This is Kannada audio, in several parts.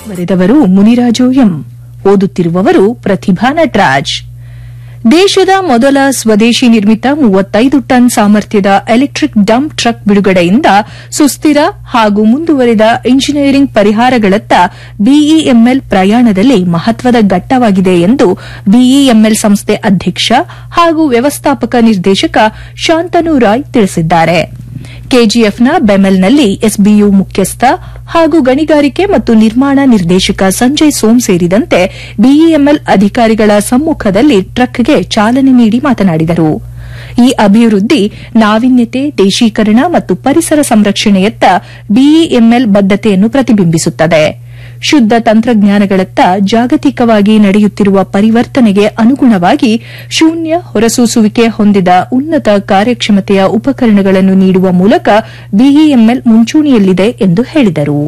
ಬರೆದವರು ಮುನಿರಾಜು ಎಂ ಓದುತ್ತಿರುವವರು ಪ್ರತಿಭಾ ನಟರಾಜ್ ದೇಶದ ಮೊದಲ ಸ್ವದೇಶಿ ನಿರ್ಮಿತ ಮೂವತ್ತೈದು ಟನ್ ಸಾಮರ್ಥ್ಯದ ಎಲೆಕ್ಟ್ರಿಕ್ ಡಂಪ್ ಟ್ರಕ್ ಬಿಡುಗಡೆಯಿಂದ ಸುಸ್ಥಿರ ಹಾಗೂ ಮುಂದುವರಿದ ಇಂಜಿನಿಯರಿಂಗ್ ಪರಿಹಾರಗಳತ್ತ ಬಿಇಎಂಎಲ್ ಪ್ರಯಾಣದಲ್ಲಿ ಮಹತ್ವದ ಘಟ್ಟವಾಗಿದೆ ಎಂದು ಬಿಇಎಂಎಲ್ ಸಂಸ್ಥೆ ಅಧ್ಯಕ್ಷ ಹಾಗೂ ವ್ಯವಸ್ಥಾಪಕ ನಿರ್ದೇಶಕ ಶಾಂತನು ರಾಯ್ ತಿಳಿಸಿದ್ದಾರೆ ಕೆಜಿಎಫ್ನ ಬೆಮೆಲ್ನಲ್ಲಿ ಎಸ್ಬಿಯು ಮುಖ್ಯಸ್ಥ ಹಾಗೂ ಗಣಿಗಾರಿಕೆ ಮತ್ತು ನಿರ್ಮಾಣ ನಿರ್ದೇಶಕ ಸಂಜಯ್ ಸೋಮ್ ಸೇರಿದಂತೆ ಬಿಇಎಂಎಲ್ ಅಧಿಕಾರಿಗಳ ಸಮ್ಮುಖದಲ್ಲಿ ಟ್ರಕ್ಗೆ ಚಾಲನೆ ನೀಡಿ ಮಾತನಾಡಿದರು ಈ ಅಭಿವೃದ್ಧಿ ನಾವೀನ್ಯತೆ ದೇಶೀಕರಣ ಮತ್ತು ಪರಿಸರ ಸಂರಕ್ಷಣೆಯತ್ತ ಬಿಇಎಂಎಲ್ ಬದ್ದತೆಯನ್ನು ಪ್ರತಿಬಿಂಬಿಸುತ್ತದೆ ಶುದ್ದ ತಂತ್ರಜ್ಞಾನಗಳತ್ತ ಜಾಗತಿಕವಾಗಿ ನಡೆಯುತ್ತಿರುವ ಪರಿವರ್ತನೆಗೆ ಅನುಗುಣವಾಗಿ ಶೂನ್ಯ ಹೊರಸೂಸುವಿಕೆ ಹೊಂದಿದ ಉನ್ನತ ಕಾರ್ಯಕ್ಷಮತೆಯ ಉಪಕರಣಗಳನ್ನು ನೀಡುವ ಮೂಲಕ ಬಿಇಎಂಎಲ್ ಮುಂಚೂಣಿಯಲ್ಲಿದೆ ಎಂದು ಹೇಳಿದರು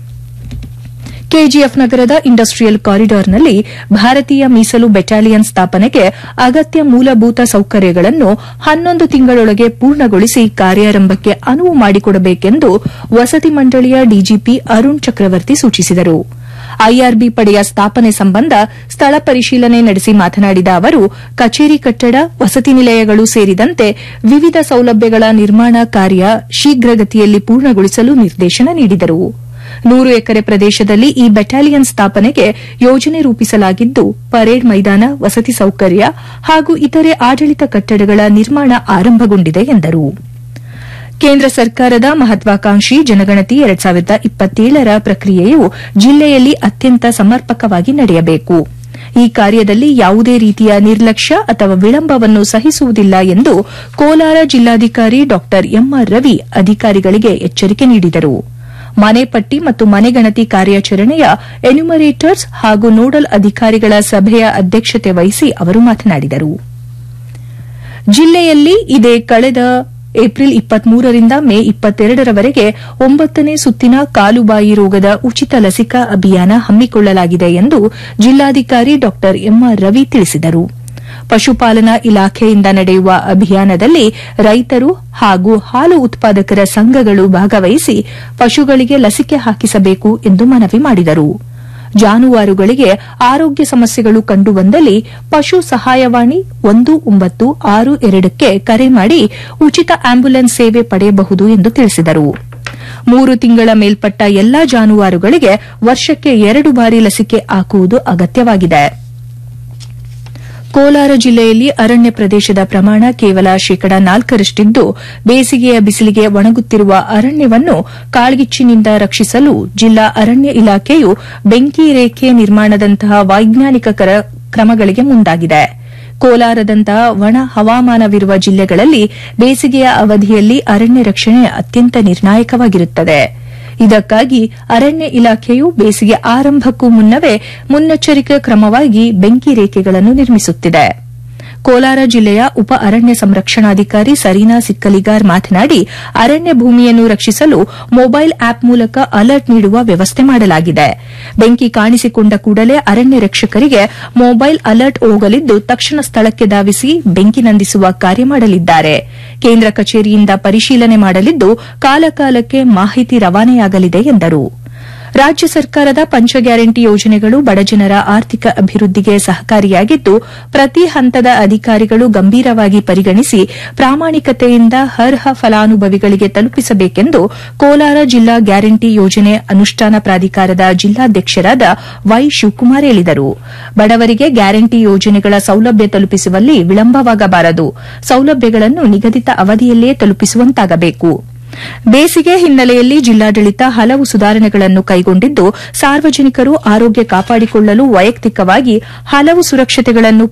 ಕೆಜಿಎಫ್ ನಗರದ ಇಂಡಸ್ಟ್ರಿಯಲ್ ಕಾರಿಡಾರ್ನಲ್ಲಿ ಭಾರತೀಯ ಮೀಸಲು ಬೆಟಾಲಿಯನ್ ಸ್ಥಾಪನೆಗೆ ಅಗತ್ಯ ಮೂಲಭೂತ ಸೌಕರ್ಯಗಳನ್ನು ಹನ್ನೊಂದು ತಿಂಗಳೊಳಗೆ ಪೂರ್ಣಗೊಳಿಸಿ ಕಾರ್ಯಾರಂಭಕ್ಕೆ ಅನುವು ಮಾಡಿಕೊಡಬೇಕೆಂದು ವಸತಿ ಮಂಡಳಿಯ ಡಿಜಿಪಿ ಅರುಣ್ ಚಕ್ರವರ್ತಿ ಸೂಚಿಸಿದರು ಐಆರ್ಬಿ ಪಡೆಯ ಸ್ಥಾಪನೆ ಸಂಬಂಧ ಸ್ಥಳ ಪರಿಶೀಲನೆ ನಡೆಸಿ ಮಾತನಾಡಿದ ಅವರು ಕಚೇರಿ ಕಟ್ಟಡ ವಸತಿ ನಿಲಯಗಳು ಸೇರಿದಂತೆ ವಿವಿಧ ಸೌಲಭ್ಯಗಳ ನಿರ್ಮಾಣ ಕಾರ್ಯ ಶೀಘ್ರಗತಿಯಲ್ಲಿ ಪೂರ್ಣಗೊಳಿಸಲು ನಿರ್ದೇಶನ ನೀಡಿದರು ನೂರು ಎಕರೆ ಪ್ರದೇಶದಲ್ಲಿ ಈ ಬೆಟಾಲಿಯನ್ ಸ್ಥಾಪನೆಗೆ ಯೋಜನೆ ರೂಪಿಸಲಾಗಿದ್ದು ಪರೇಡ್ ಮೈದಾನ ವಸತಿ ಸೌಕರ್ಯ ಹಾಗೂ ಇತರೆ ಆಡಳಿತ ಕಟ್ಟಡಗಳ ನಿರ್ಮಾಣ ಆರಂಭಗೊಂಡಿದೆ ಎಂದರು ಕೇಂದ್ರ ಸರ್ಕಾರದ ಮಹತ್ವಾಕಾಂಕ್ಷಿ ಜನಗಣತಿ ಎರಡ್ ಸಾವಿರದ ಇಪ್ಪತ್ತೇಳರ ಪ್ರಕ್ರಿಯೆಯು ಜಿಲ್ಲೆಯಲ್ಲಿ ಅತ್ಯಂತ ಸಮರ್ಪಕವಾಗಿ ನಡೆಯಬೇಕು ಈ ಕಾರ್ಯದಲ್ಲಿ ಯಾವುದೇ ರೀತಿಯ ನಿರ್ಲಕ್ಷ್ಯ ಅಥವಾ ವಿಳಂಬವನ್ನು ಸಹಿಸುವುದಿಲ್ಲ ಎಂದು ಕೋಲಾರ ಜಿಲ್ಲಾಧಿಕಾರಿ ಡಾ ಎಂಆರ್ ರವಿ ಅಧಿಕಾರಿಗಳಿಗೆ ಎಚ್ಚರಿಕೆ ನೀಡಿದರು ಮನೆ ಪಟ್ಟಿ ಮತ್ತು ಮನೆಗಣತಿ ಕಾರ್ಯಾಚರಣೆಯ ಎನ್ಯುಮರೇಟರ್ಸ್ ಹಾಗೂ ನೋಡಲ್ ಅಧಿಕಾರಿಗಳ ಸಭೆಯ ಅಧ್ಯಕ್ಷತೆ ವಹಿಸಿ ಅವರು ಮಾತನಾಡಿದರು ಜಿಲ್ಲೆಯಲ್ಲಿ ಇದೇ ಕಳೆದ ಏಪ್ರಿಲ್ ಇಪ್ಪತ್ಮೂರರಿಂದ ಮೇ ಇಪ್ಪತ್ತೆರಡರವರೆಗೆ ಒಂಬತ್ತನೇ ಸುತ್ತಿನ ಕಾಲುಬಾಯಿ ರೋಗದ ಉಚಿತ ಲಸಿಕಾ ಅಭಿಯಾನ ಹಮ್ಮಿಕೊಳ್ಳಲಾಗಿದೆ ಎಂದು ಜಿಲ್ಲಾಧಿಕಾರಿ ಡಾ ಎಂಆರ್ ರವಿ ತಿಳಿಸಿದರು ಪಶುಪಾಲನಾ ಇಲಾಖೆಯಿಂದ ನಡೆಯುವ ಅಭಿಯಾನದಲ್ಲಿ ರೈತರು ಹಾಗೂ ಹಾಲು ಉತ್ಪಾದಕರ ಸಂಘಗಳು ಭಾಗವಹಿಸಿ ಪಶುಗಳಿಗೆ ಲಸಿಕೆ ಹಾಕಿಸಬೇಕು ಎಂದು ಮನವಿ ಮಾಡಿದರು ಜಾನುವಾರುಗಳಿಗೆ ಆರೋಗ್ಯ ಸಮಸ್ಯೆಗಳು ಕಂಡುಬಂದಲ್ಲಿ ಪಶು ಸಹಾಯವಾಣಿ ಒಂದು ಒಂಬತ್ತು ಆರು ಎರಡಕ್ಕೆ ಕರೆ ಮಾಡಿ ಉಚಿತ ಆಂಬ್ಯುಲೆನ್ಸ್ ಸೇವೆ ಪಡೆಯಬಹುದು ಎಂದು ತಿಳಿಸಿದರು ಮೂರು ತಿಂಗಳ ಮೇಲ್ಪಟ್ಟ ಎಲ್ಲಾ ಜಾನುವಾರುಗಳಿಗೆ ವರ್ಷಕ್ಕೆ ಎರಡು ಬಾರಿ ಲಸಿಕೆ ಹಾಕುವುದು ಅಗತ್ಯವಾಗಿದೆ ಕೋಲಾರ ಜಿಲ್ಲೆಯಲ್ಲಿ ಅರಣ್ಯ ಪ್ರದೇಶದ ಪ್ರಮಾಣ ಕೇವಲ ಶೇಕಡ ನಾಲ್ಕರಷ್ಟಿದ್ದು ಬೇಸಿಗೆಯ ಬಿಸಿಲಿಗೆ ಒಣಗುತ್ತಿರುವ ಅರಣ್ಯವನ್ನು ಕಾಳ್ಗಿಚ್ಚಿನಿಂದ ರಕ್ಷಿಸಲು ಜಿಲ್ಲಾ ಅರಣ್ಯ ಇಲಾಖೆಯು ಬೆಂಕಿ ರೇಖೆ ನಿರ್ಮಾಣದಂತಹ ವೈಜ್ಞಾನಿಕ ಕ್ರಮಗಳಿಗೆ ಮುಂದಾಗಿದೆ ಕೋಲಾರದಂತಹ ಒಣ ಹವಾಮಾನವಿರುವ ಜಿಲ್ಲೆಗಳಲ್ಲಿ ಬೇಸಿಗೆಯ ಅವಧಿಯಲ್ಲಿ ಅರಣ್ಯ ರಕ್ಷಣೆ ಅತ್ಯಂತ ನಿರ್ಣಾಯಕವಾಗಿರುತ್ತದೆ ಇದಕ್ಕಾಗಿ ಅರಣ್ಯ ಇಲಾಖೆಯು ಬೇಸಿಗೆ ಆರಂಭಕ್ಕೂ ಮುನ್ನವೇ ಮುನ್ನೆಚ್ಚರಿಕೆ ಕ್ರಮವಾಗಿ ಬೆಂಕಿ ರೇಖೆಗಳನ್ನು ನಿರ್ಮಿಸುತ್ತಿದೆ ಕೋಲಾರ ಜಿಲ್ಲೆಯ ಉಪ ಅರಣ್ಯ ಸಂರಕ್ಷಣಾಧಿಕಾರಿ ಸರೀನಾ ಸಿಕ್ಕಲಿಗಾರ್ ಮಾತನಾಡಿ ಅರಣ್ಯ ಭೂಮಿಯನ್ನು ರಕ್ಷಿಸಲು ಮೊಬೈಲ್ ಆಪ್ ಮೂಲಕ ಅಲರ್ಟ್ ನೀಡುವ ವ್ಯವಸ್ಥೆ ಮಾಡಲಾಗಿದೆ ಬೆಂಕಿ ಕಾಣಿಸಿಕೊಂಡ ಕೂಡಲೇ ಅರಣ್ಯ ರಕ್ಷಕರಿಗೆ ಮೊಬೈಲ್ ಅಲರ್ಟ್ ಹೋಗಲಿದ್ದು ತಕ್ಷಣ ಸ್ಥಳಕ್ಕೆ ಧಾವಿಸಿ ಬೆಂಕಿ ನಂದಿಸುವ ಕಾರ್ಯ ಮಾಡಲಿದ್ದಾರೆ ಕೇಂದ್ರ ಕಚೇರಿಯಿಂದ ಪರಿಶೀಲನೆ ಮಾಡಲಿದ್ದು ಕಾಲಕಾಲಕ್ಕೆ ಮಾಹಿತಿ ರವಾನೆಯಾಗಲಿದೆ ಎಂದರು ರಾಜ್ಯ ಸರ್ಕಾರದ ಪಂಚ ಗ್ಯಾರಂಟಿ ಯೋಜನೆಗಳು ಬಡಜನರ ಆರ್ಥಿಕ ಅಭಿವೃದ್ಧಿಗೆ ಸಹಕಾರಿಯಾಗಿದ್ದು ಪ್ರತಿ ಹಂತದ ಅಧಿಕಾರಿಗಳು ಗಂಭೀರವಾಗಿ ಪರಿಗಣಿಸಿ ಪ್ರಾಮಾಣಿಕತೆಯಿಂದ ಅರ್ಹ ಫಲಾನುಭವಿಗಳಿಗೆ ತಲುಪಿಸಬೇಕೆಂದು ಕೋಲಾರ ಜಿಲ್ಲಾ ಗ್ಯಾರಂಟಿ ಯೋಜನೆ ಅನುಷ್ಠಾನ ಪ್ರಾಧಿಕಾರದ ಜಿಲ್ಲಾಧ್ಯಕ್ಷರಾದ ವೈ ಶಿವಕುಮಾರ್ ಹೇಳಿದರು ಬಡವರಿಗೆ ಗ್ಯಾರಂಟಿ ಯೋಜನೆಗಳ ಸೌಲಭ್ಯ ತಲುಪಿಸುವಲ್ಲಿ ವಿಳಂಬವಾಗಬಾರದು ಸೌಲಭ್ಯಗಳನ್ನು ನಿಗದಿತ ಅವಧಿಯಲ್ಲೇ ತಲುಪಿಸುವಂತಾಗಬೇಕು ಬೇಸಿಗೆ ಹಿನ್ನೆಲೆಯಲ್ಲಿ ಜಿಲ್ಲಾಡಳಿತ ಹಲವು ಸುಧಾರಣೆಗಳನ್ನು ಕೈಗೊಂಡಿದ್ದು ಸಾರ್ವಜನಿಕರು ಆರೋಗ್ಯ ಕಾಪಾಡಿಕೊಳ್ಳಲು ವೈಯಕ್ತಿಕವಾಗಿ ಹಲವು ಸುರಕ್ಷತೆಗಳನ್ನು